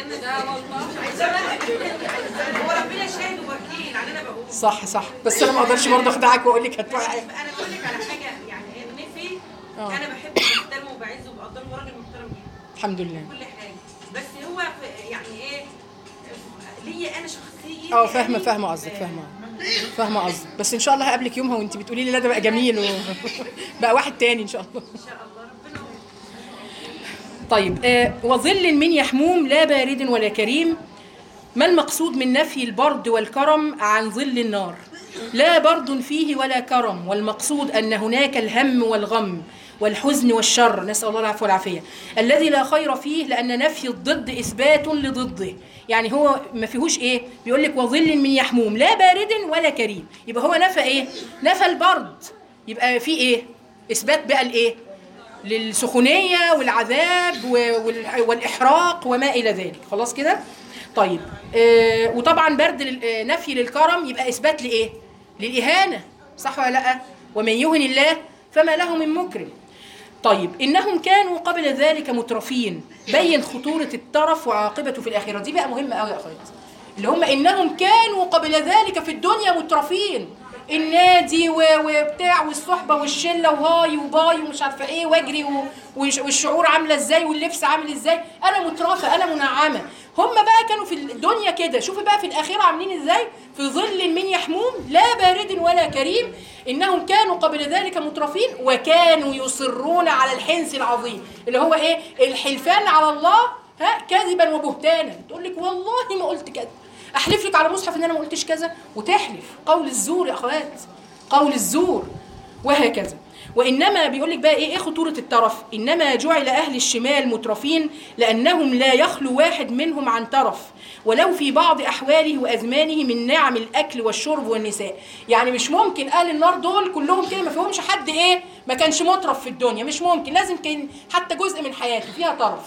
الجنه ده والله عايزة أقول- هو ربنا شاهد ووكيل على اللي انا بقوله صح صح بس انا ما اقدرش برضه اخدعك واقول لك هتروحي انا بقول لك على حاجه يعني نفي آه. انا بحبه وبحترمه وبعزه وبقدره وراجل محترم جدا الحمد لله كل حاجه بس هو في- يعني ايه ليا انا شخصيا اه فاهمه فاهمه قصدك فاهمه فاهمه قصدك بس ان شاء الله هقابلك يومها وانت بتقولي لي لا ده بقى جميل و... بقى واحد تاني ان شاء الله ان شاء الله ربنا طيب آه وظل من يحموم لا بارد ولا كريم ما المقصود من نفي البرد والكرم عن ظل النار لا برد فيه ولا كرم والمقصود أن هناك الهم والغم والحزن والشر نسأل الله العفو والعافية الذي لا خير فيه لأن نفي الضد إثبات لضده يعني هو ما فيهوش إيه بيقول لك وظل من يحموم لا بارد ولا كريم يبقى هو نفى إيه نفى البرد يبقى في إيه إثبات بقى الإيه للسخونية والعذاب و- وال- والإحراق وما إلى ذلك خلاص كده طيب آه وطبعا برد لل- آه، نفي للكرم يبقى إثبات لإيه للإهانة صح ولا لأ ومن يهن الله فما له من مكرم طيب إنهم كانوا قبل ذلك مترفين بين خطورة الترف وعاقبته في الآخرة دي بقى مهمة قوي يا أخوات اللي هم إنهم كانوا قبل ذلك في الدنيا مترفين النادي و- وبتاع والصحبة والشلة وهاي وباي ومش عارفة ايه واجري و- والش- والشعور عاملة ازاي واللبس عامل ازاي انا مترفة انا منعمة هم بقى كانوا في الدنيا كده شوفي بقى في الآخرة عاملين ازاي في ظل من يحموم لا بارد ولا كريم إنهم كانوا قبل ذلك مترفين وكانوا يصرون على الحنث العظيم اللي هو ايه الحلفان على الله ها كذبا وبهتانا تقول لك والله ما قلت كذا احلف لك على مصحف ان انا ما قلتش كذا وتحلف قول الزور يا اخوات قول الزور وهكذا وانما بيقول لك بقى ايه ايه خطوره الترف انما جعل اهل الشمال مترفين لانهم لا يخلو واحد منهم عن ترف ولو في بعض احواله وازمانه من نعم الاكل والشرب والنساء يعني مش ممكن اهل النار دول كلهم كده ما فيهمش حد ايه ما كانش مترف في الدنيا مش ممكن لازم كان حتى جزء من حياته فيها طرف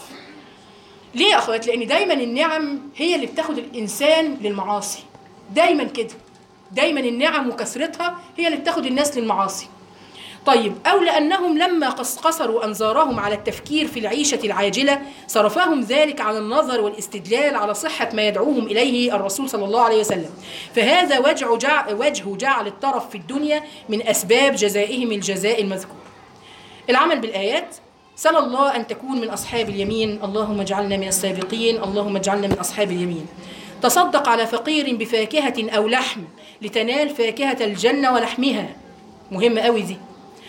ليه يا اخوات لان دايما النعم هي اللي بتاخد الانسان للمعاصي دايما كده دايما النعم وكثرتها هي اللي بتاخد الناس للمعاصي طيب أو لأنهم لما قص- قصروا أنظارهم على التفكير في العيشة العاجلة صرفهم ذلك عن النظر والاستدلال على صحة ما يدعوهم إليه الرسول صلى الله عليه وسلم فهذا وجه جعل, وجه جعل الطرف في الدنيا من أسباب جزائهم الجزاء المذكور العمل بالآيات سأل الله أن تكون من أصحاب اليمين اللهم اجعلنا من السابقين اللهم اجعلنا من أصحاب اليمين تصدق على فقير بفاكهة أو لحم لتنال فاكهة الجنة ولحمها مهم قوي دي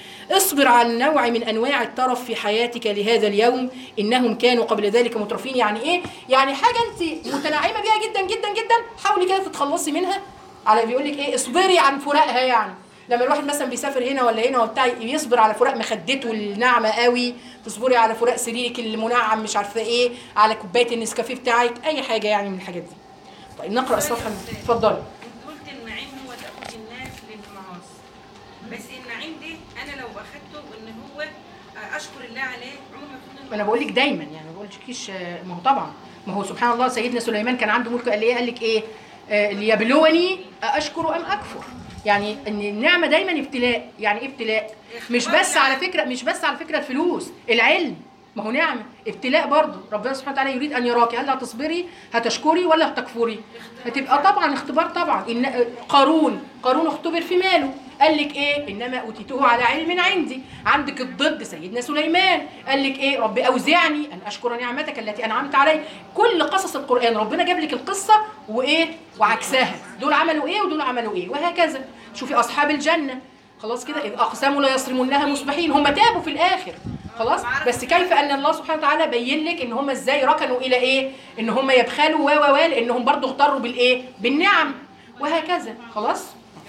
اصبر عن نوع من انواع الترف في حياتك لهذا اليوم انهم كانوا قبل ذلك مترفين يعني ايه يعني حاجه انت متنعمه بيها جدا جدا جدا حاولي كده تتخلصي منها على بيقول لك ايه اصبري عن فراقها يعني لما الواحد مثلا بيسافر هنا ولا هنا وبتاع يصبر على فراق مخدته الناعمه قوي تصبري على فراق سريرك المنعم مش عارفه ايه على كوبايه النسكافيه بتاعك اي حاجه يعني من الحاجات دي طيب نقرا الصفحه اتفضلي انت قلت النعيم هو تاخد الناس للمعاصي بس النعيم ده انا لو اخدته ان هو اشكر الله عليه عمر ما كنت ما انا بقول لك دايما يعني ما بقولكيش آه، ما هو طبعا ما هو سبحان الله سيدنا سليمان كان عنده ملك قال ايه قال لك ايه آه، ليبلوني اشكر ام اكفر يعني ان النعمه دايما ابتلاء يعني ايه ابتلاء مش بس على فكره مش بس على فكره الفلوس العلم ما هو نعمه ابتلاء برضه ربنا سبحانه وتعالى يريد ان يراك هل هتصبري هتشكري ولا هتكفري هتبقى طبعا اختبار طبعا ان قارون قارون اختبر في ماله قال لك ايه انما اوتيته على علم عندي عندك الضد سيدنا سليمان قال لك ايه رب اوزعني ان اشكر نعمتك التي انعمت علي كل قصص القران ربنا جاب لك القصه وايه وعكسها دول عملوا ايه ودول عملوا ايه وهكذا شوفي اصحاب الجنه خلاص كده اذ اقسموا لا يصرمونها مصبحين هم تابوا في الاخر خلاص بس كيف ان الله سبحانه وتعالى بين لك ان هم ازاي ركنوا الى ايه ان هم يبخلوا و و و لانهم برضو اغتروا بالايه بالنعم وهكذا خلاص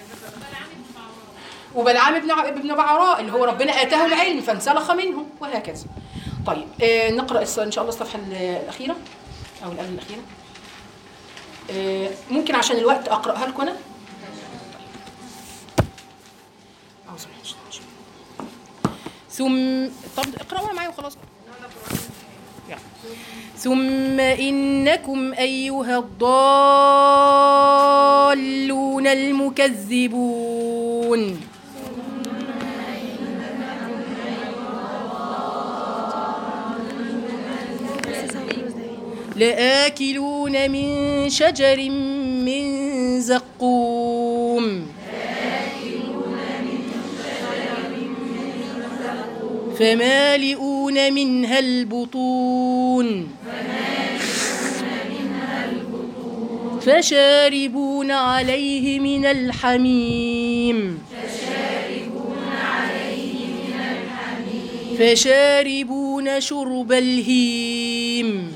وبلعام ابن ع- ابن بعراء اللي هو ربنا اتاه العلم فانسلخ منه وهكذا طيب آه نقرا الص- ان شاء الله الصفحه ال- الاخيره او الآية الاخيره آه ممكن عشان الوقت اقراها لكم انا أعوذ بالله من الشيطان الرجيم. ثم طب اقرأوها معايا وخلاص يلا. ثم إنكم أيها الضالون المكذبون لآكلون من شجر من زقوم فمالئون منها البطون فشاربون عليه من الحميم فشاربون شرب الهيم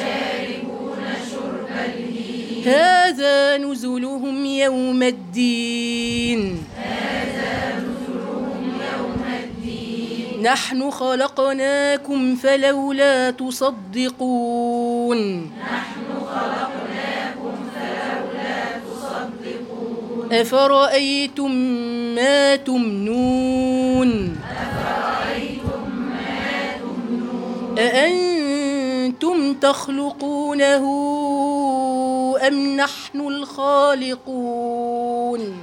هذا نزلهم يوم الدين نحن خلقناكم فلولا تصدقون أفرأيتم ما تمنون أأنتم تخلقونه أم نحن الخالقون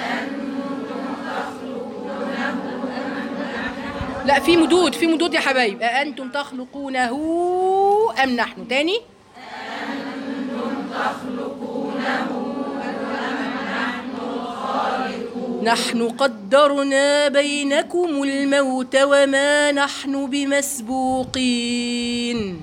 لا في مدود في مدود يا حبايب أأنتم تخلقونه أم نحن تاني نحن قدرنا بينكم الموت وما نحن بمسبوقين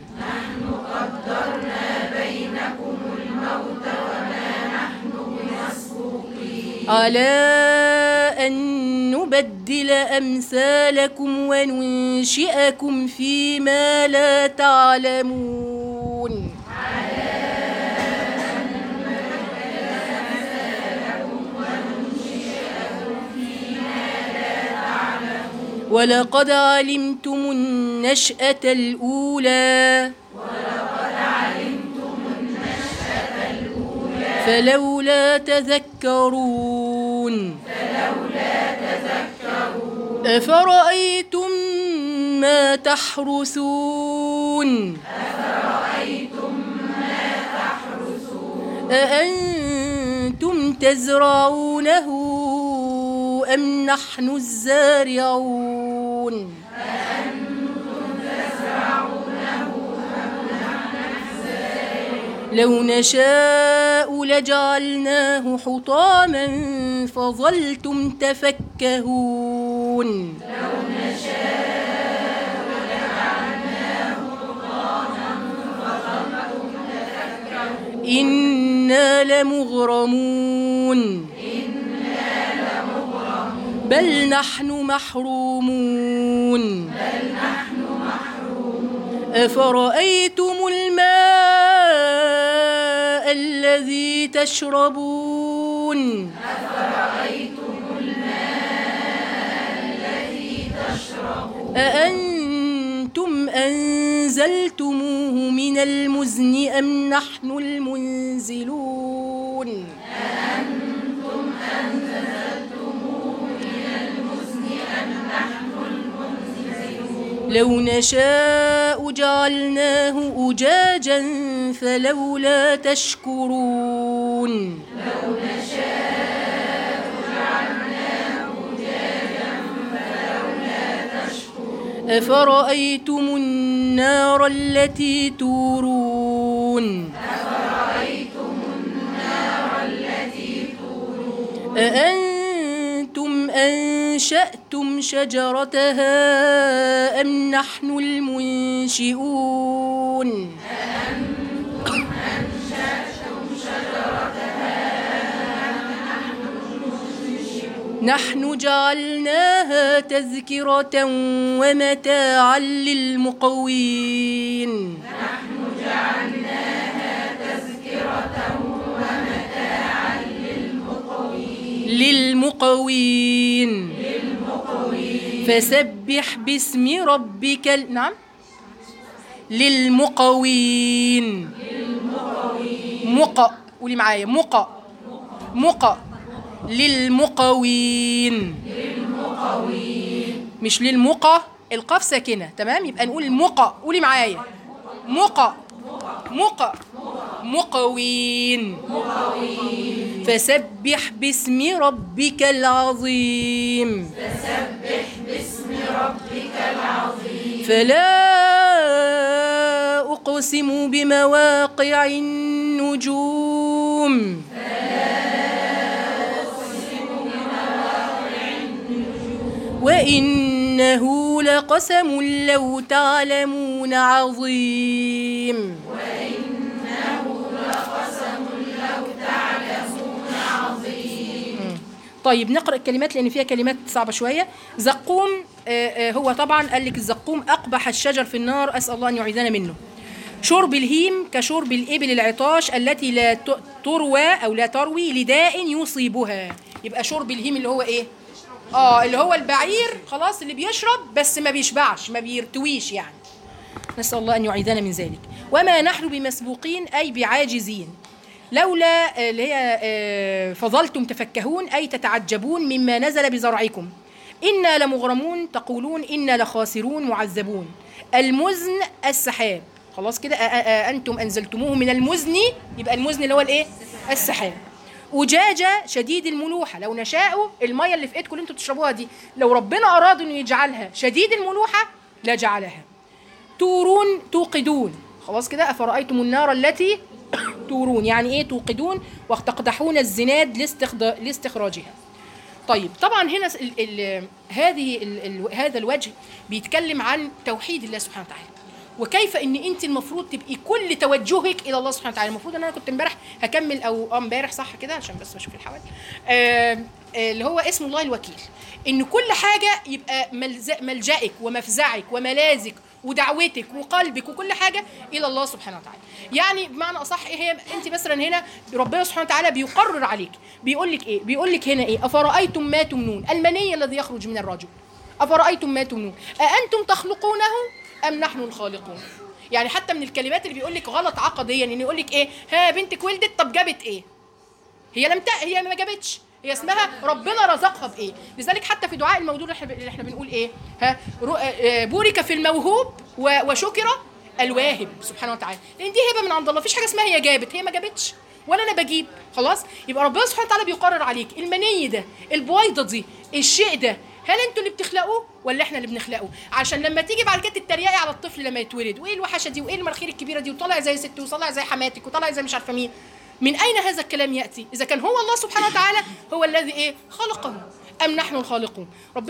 على أن نبدل أمثالكم وننشئكم فيما لا تعلمون ولقد علمتم النشأة الأولى فلولا تذكرون أفرأيتم ما تحرثون أأنتم تزرعونه أم نحن الزارعون لو نشاء لجعلناه حطاما فظلتم تفكهون إنا لمغرمون بل نحن محرومون أفرأيتم الماء الذي تشربون أأنتم أنزلتموه من المزن أم نحن المنزلون لو نشاء جعلناه أجاجا فلولا تشكرون أفرأيتم النار التي تورون أأنتم أنشأتم شجرتها أم نحن المنشئون نحن جعلناها تذكرة ومتاعا للمقوين للمقوين فسبح باسم ربك ال... نعم للمقوين مق قولي معايا مق مق للمقوين مش للمقى القاف ساكنة تمام يبقى نقول مقى قولي معايا مقى مقى مقوين فسبح باسم ربك العظيم فلا أقسم بمواقع النجوم وإنه لقسم لو تعلمون عظيم طيب نقرا الكلمات لان فيها كلمات صعبه شويه زقوم آه، آه، هو طبعا قال لك الزقوم اقبح الشجر في النار اسال الله ان يعيذنا منه شرب الهيم كشرب الابل العطاش التي لا ت- تروى او لا تروي لداء يصيبها يبقى شرب الهيم اللي هو ايه اه اللي هو البعير خلاص اللي بيشرب بس ما بيشبعش ما بيرتويش يعني نسال الله ان يعيذنا من ذلك وما نحن بمسبوقين اي بعاجزين لولا آه، اللي هي آه، فظلتم تفكهون أي تتعجبون مما نزل بزرعكم إنا لمغرمون تقولون إنا لخاسرون معذبون المزن السحاب خلاص كده آه، آه، آه، أنتم أنزلتموه من المزن يبقى المزن اللي هو الإيه السحاب أجاجة شديد الملوحة لو نشاء المية اللي في إيدكم اللي أنتم تشربوها دي لو ربنا أراد إنه يجعلها شديد الملوحة لجعلها تورون توقدون خلاص كده أفرأيتم النار التي تورون يعني إيه توقدون وتقدحون الزناد لاستخد- لاستخراجها طيب طبعا هنا ال ال هذه ال ال هذا الوجه بيتكلم عن توحيد الله سبحانه وتعالى وكيف ان انت المفروض تبقي كل توجهك الى الله سبحانه وتعالى المفروض ان انا كنت امبارح هكمل او اه امبارح صح كده عشان بس بشوف الحوادث آه آه، اللي هو اسم الله الوكيل ان كل حاجه يبقى ملز- ملجأك ومفزعك وملاذك ودعوتك وقلبك وكل حاجه الى الله سبحانه وتعالى يعني بمعنى اصح ايه هي انت مثلا هنا ربنا سبحانه وتعالى بيقرر عليك بيقول لك ايه بيقول لك هنا ايه افرايتم ما تمنون المني الذي يخرج من الرجل افرايتم ما تمنون اانتم تخلقونه ام نحن الخالقون يعني حتى من الكلمات اللي بيقول لك غلط عقديا ان يقول لك ايه ها بنتك ولدت طب جابت ايه هي لم ت... هي ما جابتش هي اسمها ربنا رزقها بايه لذلك حتى في دعاء المولود اللي احنا اللي احنا بنقول ايه ها رو- آه، بورك في الموهوب و- وشكر الواهب سبحانه وتعالى لان دي هبه من عند الله مفيش حاجه اسمها هي جابت هي ما جابتش ولا انا بجيب خلاص يبقى ربنا سبحانه وتعالى بيقرر عليك المني ده البويضه دي الشيء ده هل انتوا اللي بتخلقوه ولا احنا اللي بنخلقه عشان لما تيجي بعد كده تتريقي على الطفل لما يتولد وايه الوحشه دي وايه المناخير الكبيره دي وطالع زي ست وطالع زي حماتك وطالع زي مش عارفه مين من اين هذا الكلام ياتي اذا كان هو الله سبحانه وتعالى هو الذي ايه خلقه ام نحن الخالقون ربنا